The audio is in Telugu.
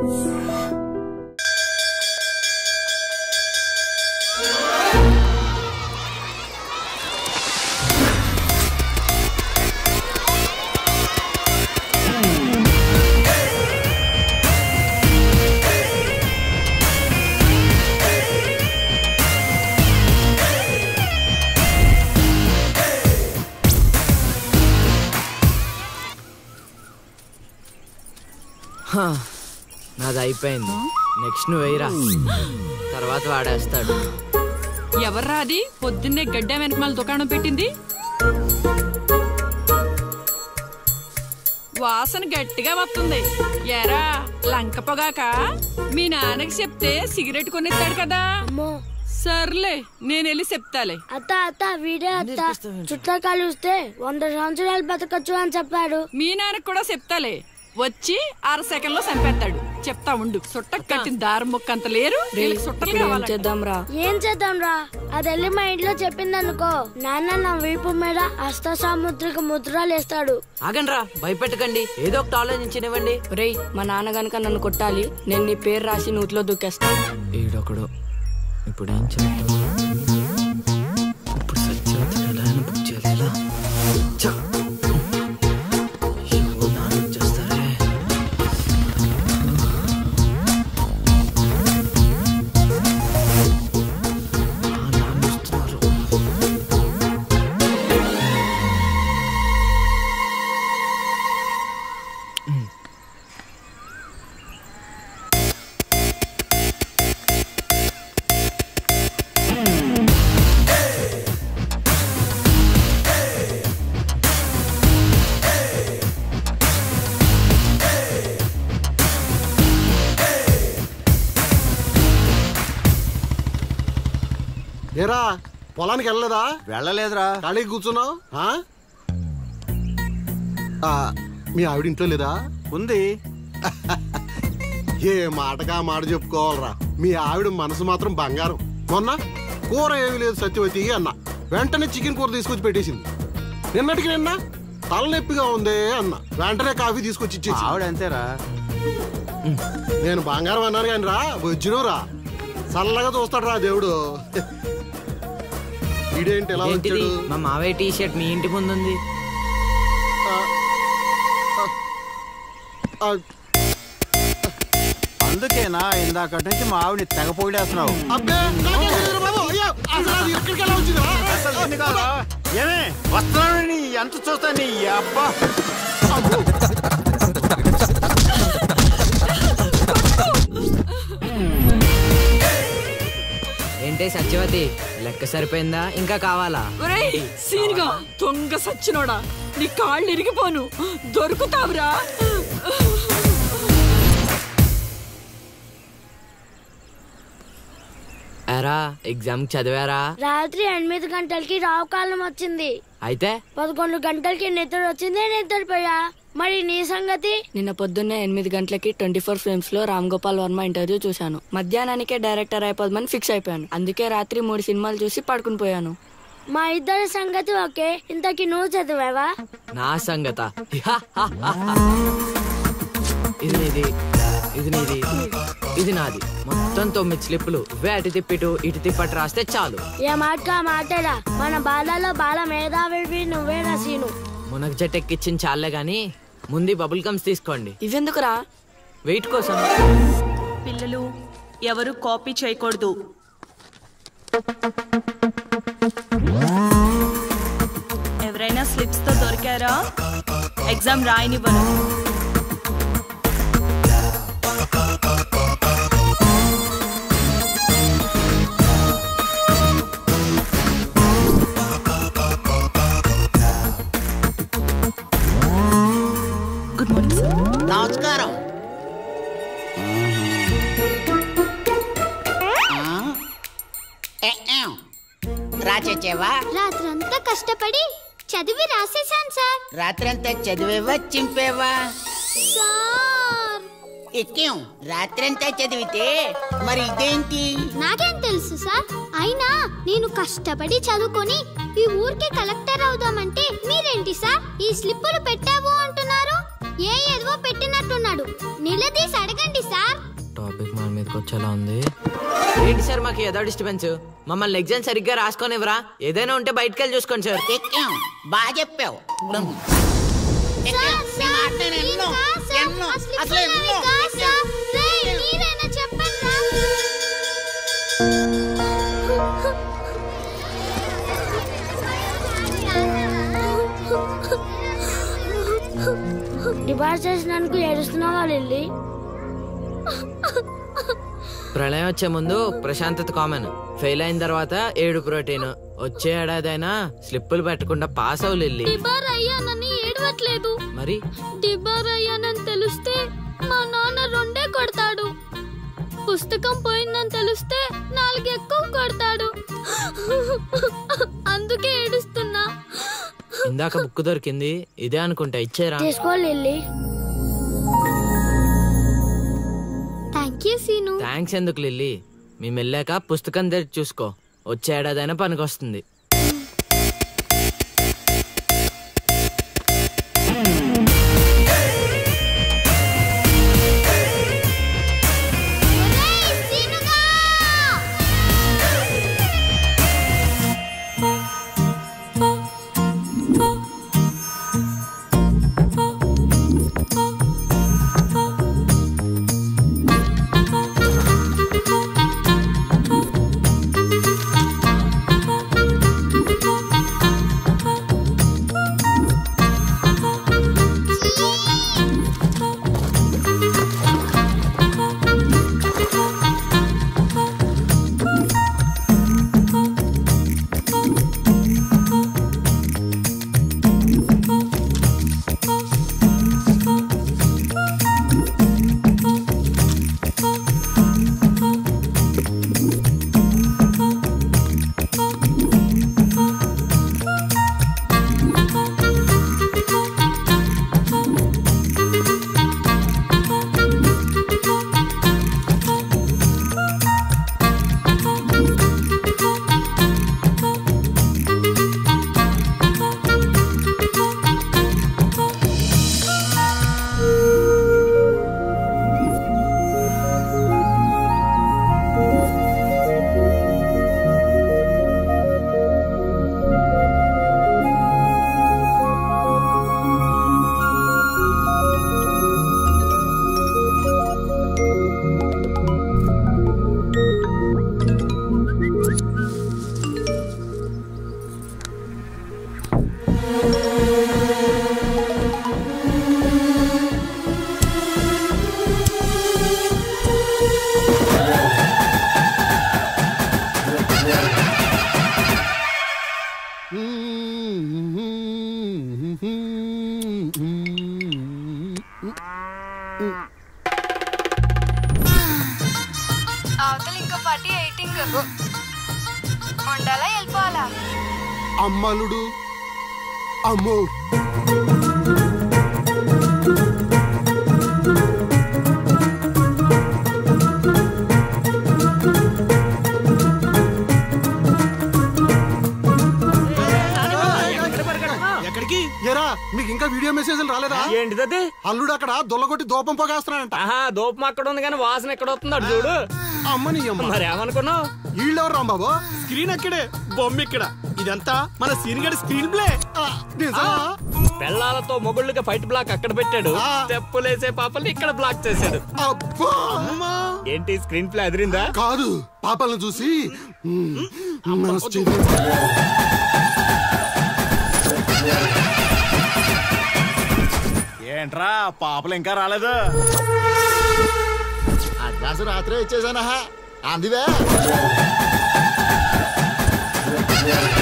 హా, నాది అయిపోయింది నెక్స్ట్ నువ్వు వేయరా తర్వాత వాడేస్తాడు ఎవర్రా అది పొద్దున్నే గడ్డ వెనకమాల దుకాణం పెట్టింది వాసన గట్టిగా వస్తుంది ఎరా లంక పొగాక మీ నాన్నకి చెప్తే సిగరెట్ కొనిస్తాడు కదా అమ్మో సర్లే నేను వెళ్ళి చెప్తాలే అత్త అత్త వీడే అత్త చుట్టా కలిస్తే వంద సంవత్సరాలు బతకచ్చు అని చెప్పాడు మీ నాన్నకి కూడా చెప్తాలే వచ్చి అర సెకండ్ లో చంపేస్తాడు చెప్తా ఉండు సుట్ట కట్టిన దారం ముక్క అంత లేరు వీళ్ళకి సుట్టలు కావాలి చేద్దాంరా ఏం చేద్దాం రా అది వెళ్ళి మా ఇంట్లో చెప్పింది అనుకో నాన్న నా వీపు మీద హస్త సాముద్రిక ముద్రలు వేస్తాడు ఆగండ్రా భయపెట్టకండి ఏదో ఒకటి ఆలోచించనివ్వండి రేయ్ మా నాన్న గనక నన్ను కొట్టాలి నేను నీ పేరు రాసి నూతిలో దూకేస్తా ఈడొకడు ఇప్పుడు ఏం చేద్దాం ఇప్పుడు సత్యవతి ఎలా అయినా బుక్ చేయాలి ఎలా? చ్చ! అయ్యో, నాన్న వచ్చేస్తారే. ఆ, నాన్న వస్తున్నారు. ఏరా పొలానికి వెళ్ళలేదా వెళ్ళలేదురా ఖాళీ కూర్చున్నావు ఆ? ఆ, మీ ఆవిడ ఇంట్లో లేదా ఉంది ఏ మాటగా మాట చెప్పుకోవాలరా మీ ఆవిడ మనసు మాత్రం బంగారం మొన్న కూర ఏమీ లేదు సత్యవతి అన్న వెంటనే చికెన్ కూర తీసుకొచ్చి పెట్టేసింది నిన్నటికి నిన్న తలనొప్పిగా ఉంది అన్న వెంటనే కాఫీ తీసుకొచ్చి ఇచ్చేసి ఆవిడ అంతేరా నేను బంగారం అన్నాను కానీ రా వచ్చిన రా చల్లగా చూస్తాడు రా దేవుడు వీడేంటి ఎలా ఏంటిది వచ్చాడు మా మావయ్య టీ షర్ట్ మీ ఇంటి ముందు ఉంది ఆ, అందుకేనా ఇందాకటి నుంచి మా ఆవిడని తెగ పొగిడేస్తున్నావు అబ్బే నాకేం తెలియదు బాబు. అయ్యో, అసలు అది ఇక్కడికి ఎలా వచ్చిందిరా? అసలు నిన్ను కాదురా. ఏమే వస్తున్నానని ఎంత చూస్తా నీ అబ్బా ఏంటే సత్యవతి లెక్క సరిపోయిందా ఇంకా కావాలా ఒరేయ్ సీన్గా దొంగ సచ్చినోడా నీ కాళ్ళు ఇరిగిపోను దొరుకుతావురా ఎరా ఎగ్జామ్ చదివారా రాత్రి ఎనిమిది గంటలకి రావు కాలం వచ్చింది అయితే పదకొండు గంటలకి నిద్ర వచ్చింది నిద్రపోయా మరి నీ సంగతి నిన్న పొద్దున్నే ఎనిమిది గంటలకి ట్వంటీ ఫోర్ ఫిల్మ్స్ లో రామ్ గోపాల్ వర్మ ఇంటర్వ్యూ చూశాను మధ్యాహ్నానికే డైరెక్టర్ అయిపోదామని ఫిక్స్ అయిపోయాను అందుకే రాత్రి మూడు సినిమాలు చూసి పడుకుని పోయాను మా ఇద్దరి సంగతి ఓకే ఇంతకి నువ్వు చదివావా నా సంగత ఇది నీది ఇది నీది ఇది నాది మొత్తం తొమ్మిది స్లిప్పులు ఇవే అటు తిప్పిటు ఇటు తిప్పటి రాస్తే చాలు ఏ మాటగా మాటేరా మన బాలలో బాల మేధావి నువ్వే రసీను మునగ చెట్టు ఎక్కిచ్చిన చాలే గాని ముందు బబుల్ గమ్స్ తీసుకోండి ఇవెందుకురా వెయిట్ కోసం పిల్లలు ఎవరు కాపీ చేయకూడదు ఎవరైనా స్లిప్స్ తో దొరికారా ఎగ్జామ్ రాయనివ్వను గుడ్ మార్నింగ్ సార్ నమస్కారం రాచేవా రాత్రంతా కష్టపడి చదివి రాసేశాను సార్ రాత్రంతా చదివేవా చింపేవా సార్ ఎక్కేం రాత్రంతా చదివితే మరి ఇదేంటి నాకేం తెలుసు సార్ అయినా నేను కష్టపడి చదువుకొని ఈ ఊరికి కలెక్టర్ అవుదామంటే మీరేంటి సార్ ఈ స్లిప్పులు పెట్టావు అంటున్నారు ఏ ఎదవో పెట్టినట్టున్నాడు నిలదీసి అడగండి సార్ టాపిక్ మన మీదకి వచ్చేలా ఉంది ఏంటి సార్ మాకు ఏదో డిస్టర్బెన్స్ మమ్మల్ని ఎగ్జామ్ సరిగ్గా రాసుకోనివ్వరా ఏదైనా ఉంటే బయటకు వెళ్ళి చూసుకోండి సార్ ఎక్కాం బాగా చెప్పావు ఎక్కాం. నీ మాట నేను ఎన్నో, ఎన్నో, అసలు ఎన్నో, ఎక్కాం. డిపార్ట్ చేసినందుకు ఏడుస్తున్నావా లిల్లీ ప్రళయం వచ్చే ముందు ప్రశాంతత కామన్ ఫెయిల్ అయిన తర్వాత ఏడు ప్రోటీన్ వచ్చే ఏడాదైనా స్లిప్పులు పెట్టకుండా పాస్ అవ్వలేదు డిబార్ అయ్యానని ఏడవట్లేదు మరి డిబార్ అయ్యానని తెలిస్తే మా నాన్న రెండే కొడతాడు పుస్తకం పోయిందని తెలిస్తే నాలుగు ఎక్కువ కొడతాడు అందుకే ఏడుస్తున్నా ఇందాక బుక్ దొరికింది ఇదే అనుకుంటా ఇచ్చేరా తీసుకో Lily thank you Seenu thanks ఎందుకు లిల్లీ మేము వెళ్ళాక పుస్తకం తెరిచి చూసుకో వచ్చే ఏడాదైనా పనికొస్తుంది అవతల ఇంకో పార్టీ ఎయిటింగ్ ఉండాలా వెళ్ళిపోవాలా అమ్మలుడు అమ్మో ఎక్కడికి ఏరా మీకు ఇంకా వీడియో మెసేజ్లు రాలేదా ఏంటిదది అల్లుడు అక్కడ దొల్లగొట్టి దూపం పొగేస్తున్నాడంట ఆహా దోపం అక్కడ ఉంది కానీ వాసన ఎక్కడ వస్తుంది అటు చూడు అమ్మని అమ్మ మరి ఏమనుకున్నావు వీళ్ళెవరు రాంబాబు స్క్రీన్ అక్కడే బొమ్మ ఇక్కడ ఇదంతా మన సీన్ గడి స్క్రీన్ ప్లే పెళ్ళాలతో మొగుళ్ళుగా ఫైట్ బ్లాక్ అక్కడ పెట్టాడు స్టెప్పులేసే పాపల్ని ఇక్కడ బ్లాక్ చేశాడు ఏంటి స్క్రీన్ ప్లే అదిరిందా కాదు పాపలను చూసి మ్మ్, మనసు చెంది- ఏంట్రా పాపలు ఇంకా రాలేదు అడ్వాన్స్ రాత్రే ఇచ్చేసానా అందివే